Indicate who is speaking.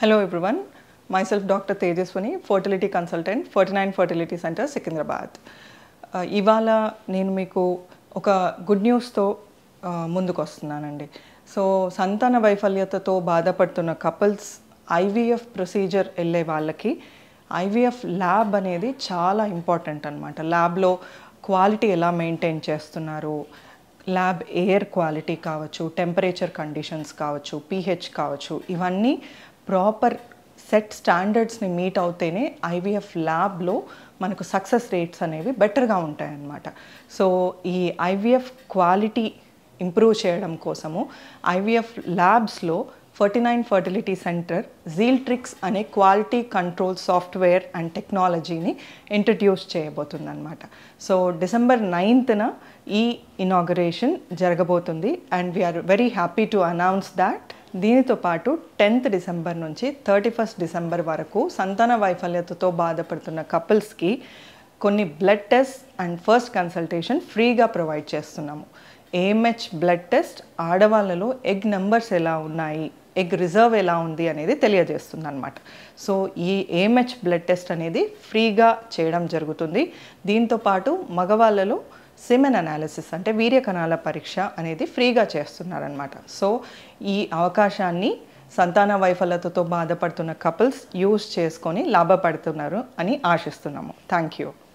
Speaker 1: Hello everyone, myself Dr. Tejaswani, fertility consultant, 49 Fertility Center, Secunderabad Uh, ఇవాళ నేను మీకు ఒక గుడ్ న్యూస్తో ముందుకు వస్తున్నానండి సో సంతాన వైఫల్యతతో బాధపడుతున్న కపుల్స్ ఐవీఎఫ్ ప్రొసీజర్ వెళ్ళే వాళ్ళకి ఐవీఎఫ్ ల్యాబ్ అనేది చాలా ఇంపార్టెంట్ అనమాట ల్యాబ్లో క్వాలిటీ ఎలా మెయింటైన్ చేస్తున్నారు ల్యాబ్ ఎయిర్ క్వాలిటీ కావచ్చు టెంపరేచర్ కండిషన్స్ కావచ్చు పీహెచ్ కావచ్చు ఇవన్నీ ప్రాపర్ సెట్ స్టాండర్డ్స్ని మీట్ అవుతేనే ఐవీఎఫ్ ల్యాబ్లో మనకు సక్సెస్ రేట్స్ అనేవి బెటర్గా ఉంటాయన్నమాట సో ఈ ఐవీఎఫ్ క్వాలిటీ ఇంప్రూవ్ చేయడం కోసము ఐవీఎఫ్ ల్యాబ్స్లో ఫర్టీ నైన్ ఫర్టిలిటీ సెంటర్ జీల్ట్రిక్స్ అనే క్వాలిటీ కంట్రోల్ సాఫ్ట్వేర్ అండ్ టెక్నాలజీని ఇంట్రడ్యూస్ చేయబోతుందన్నమాట సో డిసెంబర్ నైన్త్న ఈ ఇనాగరేషన్ జరగబోతుంది and we are very happy to announce that దీనితో పాటు టెన్త్ డిసెంబర్ నుంచి థర్టీ ఫస్ట్ డిసెంబర్ వరకు సంతాన వైఫల్యతతో బాధపడుతున్న కపుల్స్కి కొన్ని blood test and first consultation ఫ్రీగా ప్రొవైడ్ చేస్తున్నాము ఏఎంహెచ్ బ్లడ్ టెస్ట్ ఆడవాళ్ళలో ఎగ్ నెంబర్స్ ఎలా ఉన్నాయి ఎగ్ రిజర్వ్ ఎలా ఉంది అనేది తెలియజేస్తుంది అనమాట సో ఈ ఏఎంహెచ్ బ్లడ్ టెస్ట్ అనేది ఫ్రీగా చేయడం జరుగుతుంది దీంతో పాటు మగవాళ్ళలో సిమెన్ అనాలిసిస్ అంటే వీర్య కణాల పరీక్ష అనేది ఫ్రీగా చేస్తున్నారనమాట సో ఈ అవకాశాన్ని సంతాన వైఫల్యతతో బాధపడుతున్న కపుల్స్ యూజ్ చేసుకొని లాభపడుతున్నారు అని ఆశిస్తున్నాము థ్యాంక్ యూ